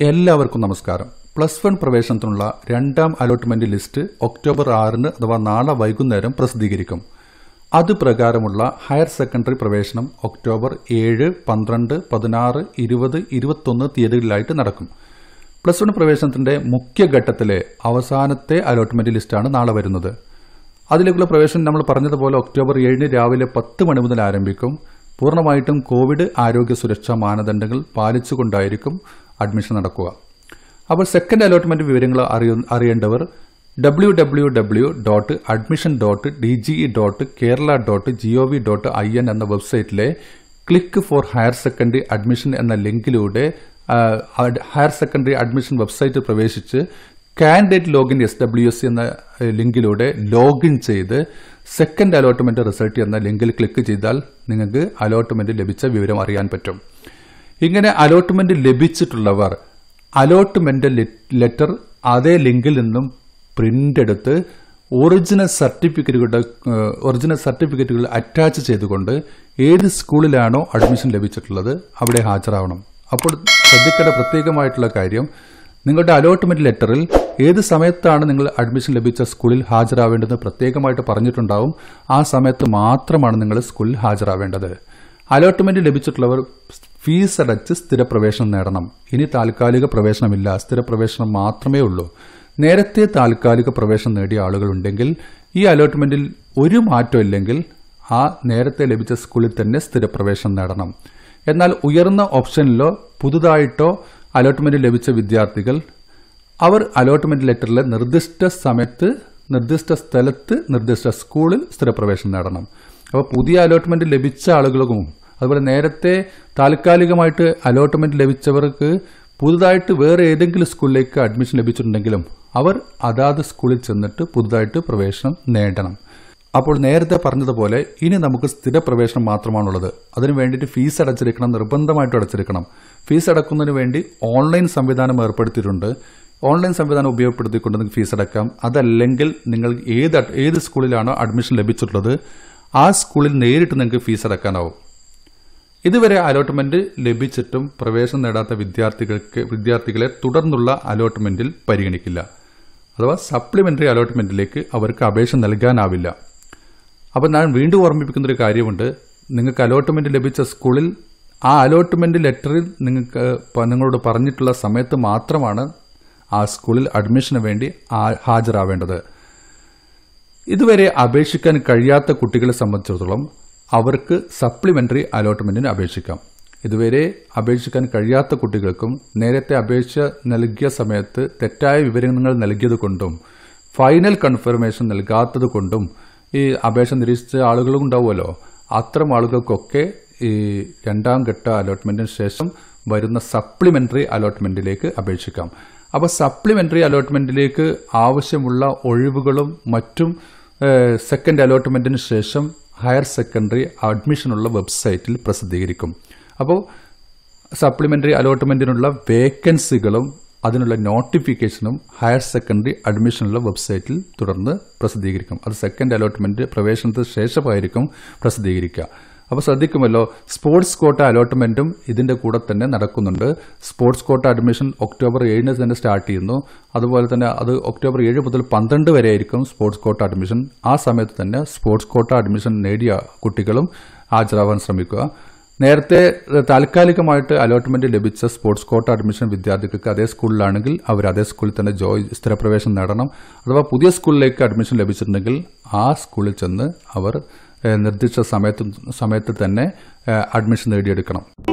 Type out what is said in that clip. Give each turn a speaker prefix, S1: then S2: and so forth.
S1: എല്ലാവർക്കും നമസ്കാരം plus one പ്രവേശനത്തിനുള്ള രണ്ടാം അലോട്ട്മെന്റ് ലിസ്റ്റ് ഒക്ടോബർ ആറിന് അഥവാ നാളെ വൈകുന്നേരം പ്രസിദ്ധീകരിക്കും അത് പ്രകാരമുള്ള ഹയർ സെക്കൻഡറി പ്രവേശനം ഒക്ടോബർ ഏഴ് പന്ത്രണ്ട് പതിനാറ് ഇരുപത് ഇരുപത്തൊന്ന് തീയതികളിലായിട്ട് നടക്കും പ്ലസ് വൺ പ്രവേശനത്തിന്റെ മുഖ്യഘട്ടത്തിലെ അവസാനത്തെ അലോട്ട്മെന്റ് ലിസ്റ്റാണ് നാളെ വരുന്നത് അതിലേക്കുള്ള പ്രവേശനം നമ്മൾ പറഞ്ഞതുപോലെ ഒക്ടോബർ ഏഴിന് രാവിലെ പത്ത് മണി മുതൽ ആരംഭിക്കും പൂർണ്ണമായിട്ടും കോവിഡ് ആരോഗ്യ സുരക്ഷാ മാനദണ്ഡങ്ങൾ പാലിച്ചുകൊണ്ടായിരിക്കും അഡ്മിഷൻ നടക്കുക അപ്പോൾ സെക്കൻഡ് അലോട്ട്മെന്റ് വിവരങ്ങൾ അറിയ- അറിയേണ്ടവർ W W W dot admission dot D G E dot Kerala dot G O V dot I N എന്ന വെബ്സൈറ്റിലെ click for higher secondary admission എന്ന ലിങ്കിലൂടെ ആ, അഡ് ഹയർ സെക്കൻഡറി അഡ്മിഷൻ വെബ്സൈറ്റിൽ പ്രവേശിച്ച് candidate login S W S എന്ന ഏ, ലിങ്കിലൂടെ ലോഗിൻ ചെയ്ത് സെക്കൻഡ് അലോട്ട്മെന്റ് റിസൾട്ട് എന്ന ലിങ്കിൽ ക്ലിക്ക് ചെയ്താൽ നിങ്ങൾക്ക് അലോട്ട്മെന്റ് ലഭിച്ച വിവരം അറിയാൻ പറ്റും ഇങ്ങനെ അലോട്ട്മെന്റ് ലഭിച്ചിട്ടുള്ളവർ അലോട്ട്മെന്റ് ലെറ്റർ അതേ ലിങ്കിൽ നിന്നും പ്രിന്റ് എടുത്ത് ഒറിജിനൽ സർട്ടിഫിക്കറ്റുകളുടെ ഏഹ്, ഒറിജിനൽ സർട്ടിഫിക്കറ്റുകൾ അറ്റാച്ച് ചെയ്തുകൊണ്ട് ഏത് സ്കൂളിലാണോ അഡ്മിഷൻ ലഭിച്ചിട്ടുള്ളത് അവിടെ ഹാജരാവണം അപ്പോൾ ശ്രദ്ധിക്കേണ്ട പ്രത്യേകമായിട്ടുള്ള കാര്യം നിങ്ങളുടെ അലോട്ട്മെന്റ് ലെറ്ററിൽ ഏത് സമയത്താണ് നിങ്ങൾ അഡ്മിഷൻ ലഭിച്ച സ്കൂളിൽ ഹാജരാവേണ്ടത് പ്രത്യേകമായിട്ട് പറഞ്ഞിട്ടുണ്ടാവും ആ സമയത്ത് മാത്രമാണ് നിങ്ങൾ സ്കൂളിൽ ഹാജരാവേണ്ടത് അലോട്ട്മെന്റ് ലഭിച്ചിട്ടുള്ളവർ ഫീസ് അടച്ച് സ്ഥിരപ്രവേശനം നേടണം ഇനി താൽക്കാലിക പ്രവേശനമില്ല സ്ഥിരപ്രവേശനം മാത്രമേ ഉള്ളൂ നേരത്തെ താൽക്കാലിക പ്രവേശനം നേടിയ ആളുകളുണ്ടെങ്കിൽ ഈ അലോട്ട്മെന്റിൽ ഒരു മാറ്റം ഇല്ലെങ്കിൽ ആ നേരത്തെ ലഭിച്ച സ്കൂളിൽ തന്നെ സ്ഥിരപ്രവേശനം നേടണം എന്നാൽ ഉയർന്ന ഓപ്ഷനിലോ പുതുതായിട്ടോ അലോട്ട്മെന്റ് ലഭിച്ച വിദ്യാർത്ഥികൾ അവർ അലോട്ട്മെന്റ് ലെറ്ററിലെ നിർദ്ദിഷ്ട സമയത്ത് നിർദ്ദിഷ്ട സ്ഥലത്ത് നിർദ്ദിഷ്ട സ്കൂളിൽ സ്ഥിരപ്രവേശനം നേടണം അപ്പോൾ പുതിയ അലോട്ട്മെന്റ് ലഭിച്ച ആളുകൾക്കും അതുപോലെ നേരത്തെ താൽക്കാലികമായിട്ട് അലോട്ട്മെന്റ് ലഭിച്ചവർക്ക് പുതുതായിട്ട് വേറെ ഏതെങ്കിലും സ്കൂളിലേക്ക് അഡ്മിഷൻ ലഭിച്ചിട്ടുണ്ടെങ്കിലും അവർ അതാത് സ്കൂളിൽ ചെന്നിട്ട് പുതുതായിട്ട് പ്രവേശനം നേടണം അപ്പോൾ നേരത്തെ പറഞ്ഞതുപോലെ ഇനി നമുക്ക് സ്ഥിരപ്രവേശനം മാത്രമാണുള്ളത് അതിനു വേണ്ടിയിട്ട് ഫീസ് അടച്ചിരിക്കണം നിർബന്ധമായിട്ടും അടച്ചിരിക്കണം ഫീസ് അടക്കുന്നതിന് വേണ്ടി ഓൺലൈൻ സംവിധാനം ഏർപ്പെടുത്തിയിട്ടുണ്ട് ഓൺലൈൻ സംവിധാനം ഉപയോഗപ്പെടുത്തിക്കൊണ്ട് നിങ്ങൾക്ക് ഫീസ് അടക്കാം അതല്ലെങ്കിൽ നിങ്ങൾ ഏത് അഡ്- ഏത് സ്കൂളിലാണോ അഡ്മിഷൻ ലഭിച്ചിട്ടുള്ളത് ആ സ്കൂളിൽ നേരിട്ട് നിങ്ങൾക്ക് ഫീസ് അടക്കാനാവും ഇതുവരെ അലോട്ട്മെന്റ് ലഭിച്ചിട്ടും പ്രവേശനം നേടാത്ത വിദ്യാർത്ഥികൾക്ക് വിദ്യാർത്ഥികളെ തുടർന്നുള്ള അലോട്ട്മെന്റിൽ പരിഗണിക്കില്ല അഥവാ സപ്ലിമെന്ററി അലോട്ട്മെന്റിലേക്ക് അവർക്ക് അപേക്ഷ നൽകാനാവില്ല അപ്പം ഞാൻ വീണ്ടും ഓർമ്മിപ്പിക്കുന്ന ഒരു കാര്യമുണ്ട് നിങ്ങൾക്ക് അലോട്ട്മെന്റ് ലഭിച്ച സ്കൂളിൽ ആ അലോട്ട്മെന്റ് ലെറ്ററിൽ നിങ്ങൾക്ക് പ- നിങ്ങളോട് പറഞ്ഞിട്ടുള്ള സമയത്ത് മാത്രമാണ് ആ സ്കൂളിൽ അഡ്മിഷന് വേണ്ടി ആ- ഹാജരാവേണ്ടത് ഇതുവരെ അപേക്ഷിക്കാൻ കഴിയാത്ത കുട്ടികളെ സംബന്ധിച്ചിടത്തോളം അവർക്ക് സപ്ലിമെന്ററി അലോട്ട്മെന്റിന് അപേക്ഷിക്കാം ഇതുവരെ അപേക്ഷിക്കാൻ കഴിയാത്ത കുട്ടികൾക്കും നേരത്തെ അപേക്ഷ നൽകിയ സമയത്ത് തെറ്റായ വിവരങ്ങൾ നൽകിയത് കൊണ്ടും ഫൈനൽ കൺഫർമേഷൻ നൽകാത്തത് കൊണ്ടും ഈ അപേക്ഷ നിരീക്ഷിച്ച ആളുകളും ഉണ്ടാവുമല്ലോ അത്തരം ആളുകൾക്കൊക്കെ ഈ രണ്ടാം ഘട്ട അലോട്ട്മെന്റിന് ശേഷം വരുന്ന സപ്ലിമെന്ററി അലോട്ട്മെന്റിലേക്ക് അപേക്ഷിക്കാം അപ്പോൾ സപ്ലിമെന്ററി അലോട്ട്മെന്റിലേക്ക് ആവശ്യമുള്ള ഒഴിവുകളും മറ്റും ഏഹ്, സെക്കൻഡ് അലോട്ട്മെന്റിന് ശേഷം ഹയർ സെക്കൻഡറി അഡ്മിഷനുള്ള വെബ്സൈറ്റിൽ പ്രസിദ്ധീകരിക്കും അപ്പോൾ സപ്ലിമെന്ററി അലോട്ട്മെന്റിനുള്ള വേക്കൻസികളും അതിനുള്ള നോട്ടിഫിക്കേഷനും ഹയർ സെക്കൻഡറി അഡ്മിഷനുള്ള വെബ്സൈറ്റിൽ തുടർന്ന് പ്രസിദ്ധീകരിക്കും അത് സെക്കൻഡ് അലോട്ട്മെന്റ് പ്രവേശനത്തിന് ശേഷമായിരിക്കും പ്രസിദ്ധീകരിക്കുക അപ്പോൾ ശ്രദ്ധിക്കുമല്ലോ സ്പോർട്സ് കോട്ട അലോട്ട്മെന്റും ഇതിന്റെ കൂടെ തന്നെ നടക്കുന്നുണ്ട് സ്പോർട്സ് കോട്ട അഡ്മിഷൻ ഒക്ടോബർ ഏഴിന് തന്നെ സ്റ്റാർട്ട് ചെയ്യുന്നു അതുപോലെ തന്നെ അത് ഒക്ടോബർ ഏഴ് മുതൽ പന്ത്രണ്ട് വരെ ആയിരിക്കും സ്പോർട്സ് കോട്ട അഡ്മിഷൻ ആ സമയത്ത് തന്നെ സ്പോർട്സ് കോട്ട അഡ്മിഷൻ നേടിയ കുട്ടികളും ഹാജരാവാൻ ശ്രമിക്കുക നേരത്തെ ഏഹ്, താൽക്കാലികമായിട്ട് അലോട്ട്മെന്റ് ലഭിച്ച സ്പോർട്സ് കോട്ട അഡ്മിഷൻ വിദ്യാർത്ഥികൾക്ക് അതേ സ്കൂളിലാണെങ്കിൽ അവർ അതേ സ്കൂളിൽ തന്നെ ജോയി സ്ഥിരപ്രവേശനം നേടണം അഥവാ പുതിയ സ്കൂളിലേക്ക് അഡ്മിഷൻ ലഭിച്ചിട്ടുണ്ടെങ്കിൽ ആ സ്കൂളിൽ ചെന്ന് അവർ ഏഹ്, നിർദ്ദിഷ്ട സമയത്ത് സമയത്ത് തന്നെ ഏഹ്, അഡ്മിഷൻ നേടിയെടുക്കണം